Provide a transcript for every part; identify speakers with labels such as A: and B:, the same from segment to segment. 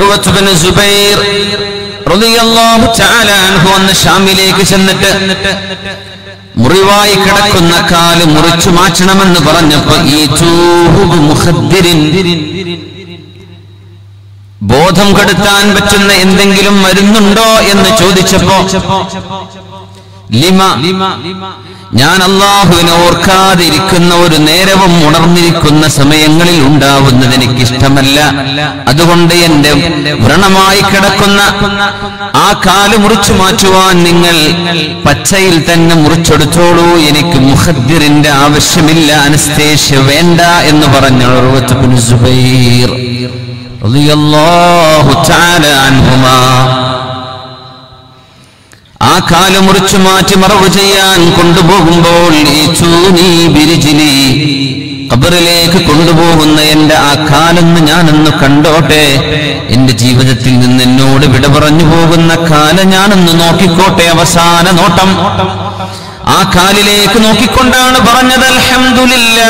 A: ഉർവത്ത് bin Zubair റളിയല്ലാഹു തആല അൻഹു അന്ന് ഷാമിലേക്ക് ചെന്നിട്ട് മുറിവായി കിടക്കുന്ന കാല് മുറിച്ചു മാറ്റണമെന്ന് പറഞ്ഞപ്പോ ഈ ചൂഹു മുഖദ്ദിരിൻ ബോധം കെടുത്താൻ പറ്റുന്ന എന്തെങ്കിലും മരുന്നുണ്ടോ എന്ന് ചോദിച്ചപ്പോ ലിമ ഞാൻ അള്ളാഹുവിനെ ഓർക്കാതിരിക്കുന്ന ഒരു നേരവും ഉണർന്നിരിക്കുന്ന സമയങ്ങളിൽ ഉണ്ടാവുന്നത് എനിക്ക് ഇഷ്ടമല്ല അതുകൊണ്ട് എന്റെ വ്രണമായി കിടക്കുന്ന ആ കാല് മുറിച്ചു മാറ്റുവാൻ നിങ്ങൾ പച്ചയിൽ തന്നെ മുറിച്ചെടുത്തോളൂ എനിക്ക് മുഖദ്ദിറിന്റെ ആവശ്യമില്ല അനസ്തേഷ്യ വേണ്ട എന്ന് പറഞ്ഞു ഉർവത്ത് ബിൻ സുബൈർ റളിയല്ലാഹു തആല അൻഹുമാ ആ കാല് മുറിച്ചു മാറ്റി മറവ് ചെയ്യാൻ കൊണ്ടുപോകുമ്പോൾ ഈ ചൂനി ബിരിജിലി ഖബറിലേക്ക് കൊണ്ടുപോകുന്ന എന്റെ ആ കാലൊന്ന് ഞാനൊന്ന് കണ്ടോട്ടെ എന്റെ ജീവിതത്തിൽ നിന്ന് എന്നോട് വിട പറഞ്ഞു പോകുന്ന കാല ഞാനൊന്ന് നോക്കിക്കോട്ടെ അവസാന നോട്ടം ആ കാലിലേക്ക് നോക്കിക്കൊണ്ടാണ് പറഞ്ഞത് അൽഹംദുലില്ലാ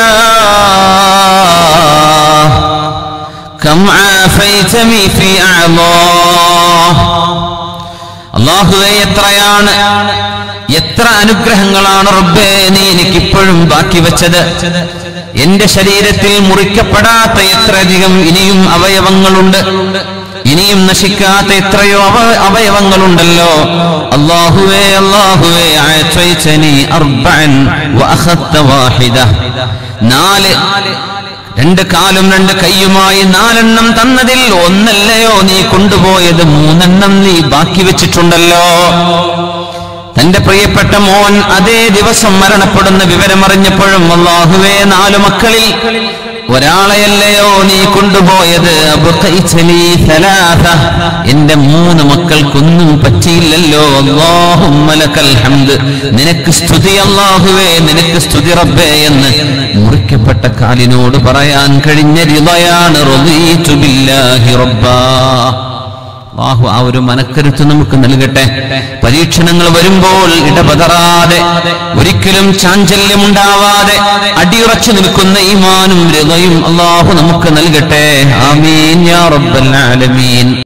A: കം ആഫൈതനി ഫി അഅളാഹ് അള്ളാഹുവെ എത്രയാണ് എത്ര അനുഗ്രഹങ്ങളാണ് റബ്ബേ നീ എനിക്കിപ്പോഴും ബാക്കി വെച്ചത് എന്റെ ശരീരത്തിൽ മുറിക്കപ്പെടാത്ത എത്രയധികം ഇനിയും അവയവങ്ങളുണ്ട് ഇനിയും നശിക്കാത്ത എത്രയോ അവ അവയവങ്ങളുണ്ടല്ലോ അള്ളാഹുവേ അള്ളാഹുവേ ആഴ്ചനി അർബൻ വാഹിദ നാല് രണ്ട് കാലും രണ്ട് കൈയുമായി നാലെണ്ണം തന്നതിൽ ഒന്നല്ലയോ നീ കൊണ്ടുപോയത് മൂന്നെണ്ണം നീ ബാക്കി വെച്ചിട്ടുണ്ടല്ലോ തന്റെ പ്രിയപ്പെട്ട മോൻ അതേ ദിവസം മരണപ്പെടുന്ന വിവരമറിഞ്ഞപ്പോഴും അള്ളാഹുവേ നാലു മക്കളിൽ ഒരാളെയല്ലയോ നീ കൊണ്ടുപോയത് അബുഖൈതലി സലാസ. എന്റെ മൂന്ന് മക്കൾക്കൊന്നും പറ്റിയില്ലല്ലോ അല്ലാഹുമ്മ ലക്കൽ ഹംദ് നിനക്ക് സ്തുതി അല്ലാഹുവേ നിനക്ക് സ്തുതി റബ്ബേ എന്ന് മുറിക്കപ്പെട്ട കാലിനോട് പറയാൻ കഴിഞ്ഞ റിളയാണ് റളീതു ബില്ലാഹി റബ്ബാ അള്ളാഹു ആ ഒരു മനക്കരുത്ത് നമുക്ക് നൽകട്ടെ പരീക്ഷണങ്ങൾ വരുമ്പോൾ ഇടപതറാതെ ഒരിക്കലും ചാഞ്ചല്യമുണ്ടാവാതെ അടിയുറച്ചു നിൽക്കുന്ന ഈമാനും ഹൃദയും അള്ളാഹു നമുക്ക് നൽകട്ടെ ആമീൻ യാ റബ്ബൽ ആലമീൻ